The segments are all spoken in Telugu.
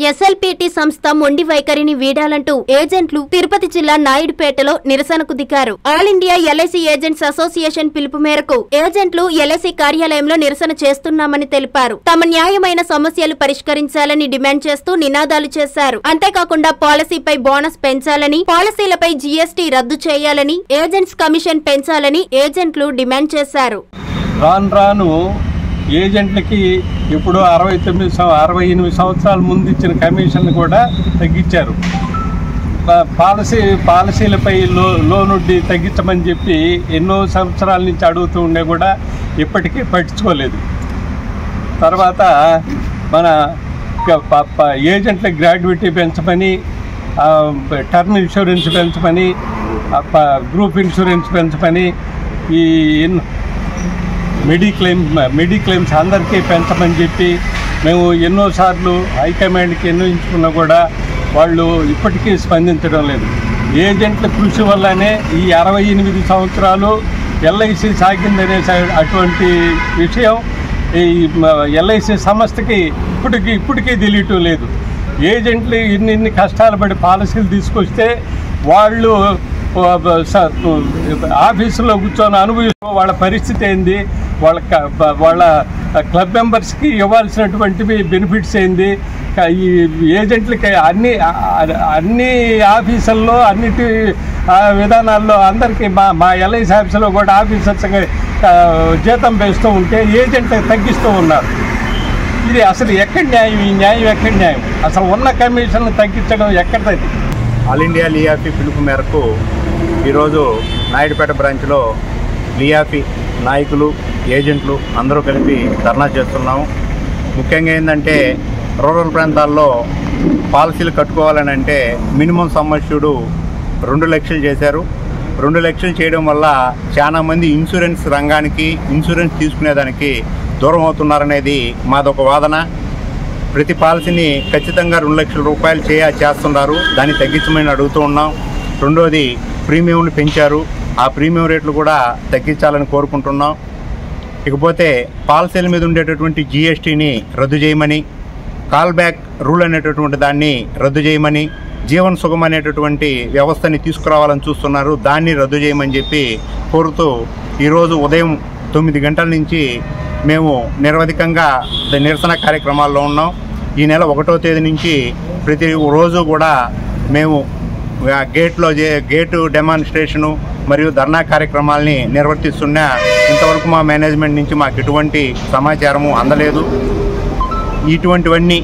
ఎస్ఎల్పిటి సంస్థ మొండి వైఖరిని వీడాలంటూ ఏజెంట్లు తిరుపతి జిల్లా నాయుడుపేటలో నిరసనకు దిగారు all India LIC agents association పిలుపు మేరకు ఏజెంట్లు ఎల్ఐసి కార్యాలయంలో నిరసన చేస్తున్నామని తెలిపారు తమ న్యాయమైన సమస్యలు పరిష్కరించాలని డిమాండ్ చేస్తూ నినాదాలు చేశారు అంతేకాకుండా పాలసీపై బోనస్ పెంచాలని పాలసీలపై జీఎస్టీ రద్దు చేయాలని ఏజెంట్స్ కమిషన్ పెంచాలని ఏజెంట్లు డిమాండ్ చేశారు రాను రాను ఏజెంట్లకి ఇప్పుడు అరవై తొమ్మిది సం- అరవై ఎనిమిది సంవత్సరాల ముందు ఇచ్చిన కమిషన్ కూడా తగ్గించారు ప- పాలసీ పాలసీలపై లో లోనుడ్డి తగ్గించమని చెప్పి ఎన్నో సంవత్సరాల నుంచి అడుగుతూ ఉండే కూడా ఇప్పటికీ పట్టించుకోలేదు తర్వాత మన గ- ప- ప- ఏజెంట్ల గ్రాడ్యుయేటీ పెంచమని ఆ, టర్మ్ ఇన్సూరెన్స్ పెంచమని ఆ, ప- గ్రూప్ ఇన్సూరెన్స్ పెంచమని ఈ ఎన్- మెడిక్లెయిమ్ మెడిక్లెయిమ్స్ అందరికీ పెంచమని చెప్పి మేము ఎన్నోసార్లు హైకమాండ్కి ఎన్నోయించుకున్నా కూడా వాళ్ళు ఇప్పటికీ స్పందించడం లేదు ఏజెంట్ల కృషి వల్లనే ఈ అరవై ఎనిమిది సంవత్సరాలు ఎల్ఐసి సాగిందనే స- అటువంటి విషయం ఈ ఎల్ఐసి సంస్థకి ఇప్పటికి ఇప్పటికీ తెలియటం లేదు ఏజెంట్లు ఇన్ని ఇన్ని కష్టాలు పడి పాలసీలు తీసుకొస్తే వాళ్ళు ఆ, బ- స- ఆఫీసులో కూర్చొని అనుభవిస్తూ వాళ్ళ పరిస్థితి ఏంది వాళ్ళ క- బ- వాళ్ళ క్లబ్ మెంబర్స్కి ఇవ్వాల్సినటువంటివి బెనిఫిట్స్ ఏంది క- ఈ ఏజెంట్లకి అన్ని ఆ- ఆ- అన్ని ఆఫీసుల్లో అన్నిటి ఆ, విధానాల్లో అందరికీ మా మా ఎల్ఐసి ఆఫీసులో కూడా ఆఫీసర్స్కి ఆ, జీతం వేస్తూ ఉంటే ఏజెంట్లకు తగ్గిస్తూ ఉన్నారు ఇది అసలు ఎక్కడ న్యాయం ఈ న్యాయం ఎక్కడ న్యాయం అసలు ఉన్న కమిషన్ తగ్గించడం ఎక్కడది ఆల్ ఇండియా లియాఫీ పిలుపు మేరకు ఈరోజు నాయుడుపేట బ్రాంచ్లో లియాఫీ నాయకులు ఏజెంట్లు అందరూ కలిపి ధర్నా చేస్తున్నాము ముఖ్యంగా ఏంటంటే రూరల్ ప్రాంతాల్లో పాలసీలు కట్టుకోవాలని అంటే మినిమం సమ్మర్ష్యుడు రెండు లక్షలు చేశారు రెండు లక్షలు చేయడం వల్ల చాలామంది ఇన్సూరెన్స్ రంగానికి ఇన్సూరెన్స్ తీసుకునేదానికి దూరం అవుతున్నారనేది మాదొక వాదన ప్రతి పాలసీని ఖచ్చితంగా రెండు లక్షల రూపాయలు చేయ చేస్తున్నారు దాన్ని తగ్గించమని అడుగుతూ ఉన్నాం రెండోది ప్రీమియంలు పెంచారు ఆ ప్రీమియం రేట్లు కూడా తగ్గించాలని కోరుకుంటున్నాం ఇకపోతే పాలసీల మీద ఉండేటటువంటి జిఎస్టీని రద్దు చేయమని కాల్ బ్యాక్ రూల్ అనేటటువంటి దాన్ని రద్దు చేయమని జీవన్ సుగం అనేటటువంటి వ్యవస్థని తీసుకురావాలని చూస్తున్నారు దాన్ని రద్దు చేయమని చెప్పి కోరుతూ ఈరోజు ఉదయం తొమ్మిది గంటల నుంచి మేము నిరవధికంగా ద- నిరసన కార్యక్రమాల్లో ఉన్నాం ఈ నెల ఒకటో తేదీ నుంచి ప్రతి రోజు కూడా మేము ఆ గేట్లో చే- గేటు డెమాన్స్ట్రేషను మరియు ధర్నా కార్యక్రమాల్ని నిర్వర్తిస్తున్నా ఇంతవరకు మా మేనేజ్మెంట్ నుంచి మాకు ఎటువంటి సమాచారము అందలేదు ఇటువంటివన్నీ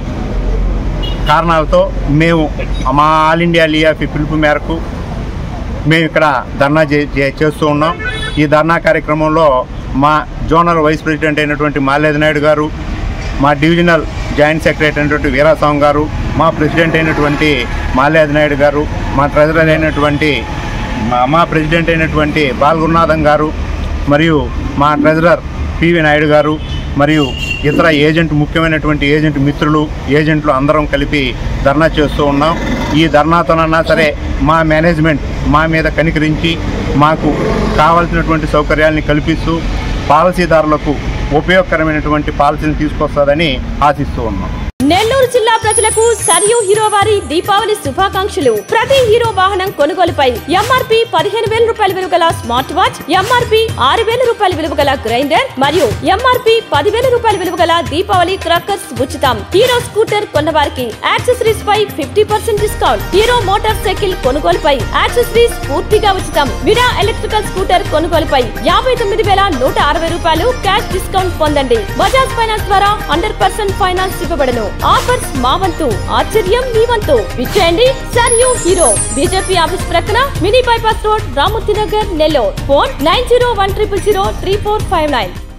కారణాలతో మేము మా ఆల్ ఇండియా లియాఫీ పిలుపు మేరకు మేము ఇక్కడ ధర్నా చే- చే- చేస్తూ ఉన్నాం ఈ ధర్నా కార్యక్రమంలో మా జోనల్ వైస్ ప్రెసిడెంట్ అయినటువంటి మాల్యాది నాయుడు గారు మా డివిజనల్ జాయింట్ సెక్రటరీ అయినటువంటి వీరాస్వామి గారు మా ప్రెసిడెంట్ అయినటువంటి మాల్యాది నాయుడు గారు మా ట్రెజరర్ అయినటువంటి మా మా ప్రెసిడెంట్ అయినటువంటి బాలగురునాథం గారు మరియు మా ట్రెజరర్ పివి నాయుడు గారు మరియు ఇతర ఏజెంట్ ముఖ్యమైనటువంటి ఏజెంట్ మిత్రులు ఏజెంట్లు అందరం కలిపి ధర్నా చేస్తూ ఉన్నాం ఈ ధర్నాతోనన్నా సరే మా మేనేజ్మెంట్ మా మీద కనికరించి మాకు కావాల్సినటువంటి సౌకర్యాల్ని కల్పిస్తూ పాలసీదారులకు ఉపయోగకరమైనటువంటి పాలసీని తీసుకొస్తుందని ఆశిస్తూ ఉన్నాం నెల్లూరు జిల్లా ప్రజలకు సరియు హీరో వారి దీపావళి శుభాకాంక్షలు ప్రతి హీరో వాహనం కొనుగోలుపై ఎంఆర్పి పదిహేను వేల రూపాయల విలువ గల స్మార్ట్ వాచ్ ఎంఆర్పి ఆరు వేల రూపాయల విలువ గల గ్రైండర్ మరియు ఎంఆర్పి పదివేల రూపాయల విలువ గల దీపావళి క్రాకర్స్ ఉచితం హీరో స్కూటర్ కొన్నవారికి యాక్సెసరీస్ పై fifty percent discount Hero motorcycle కొనుగోలుపై యాక్సెసరీస్ పూర్తిగా ఉచితం విరా ఎలక్ట్రికల్ స్కూటర్ కొనుగోలుపై యాభై తొమ్మిది వేల నూట అరవై రూపాయలు క్యాష్ డిస్కౌంట్ పొందండి బజాజ్ ఫైనాన్స్ ద్వారా హండ్రెడ్ పర్సెంట్ ఫైనాన్స్ ఇవ్వబడను ఆఫర్స్ మా వంతు ఆశ్చర్యం మీ వంతు విచ్చేయండి సర్ యూ హీరో బీజేపీ ఆఫీస్ ప్రక్కన mini bypass road Ramurthy Nagar Nellore phone nine zero one triple zero three four five nine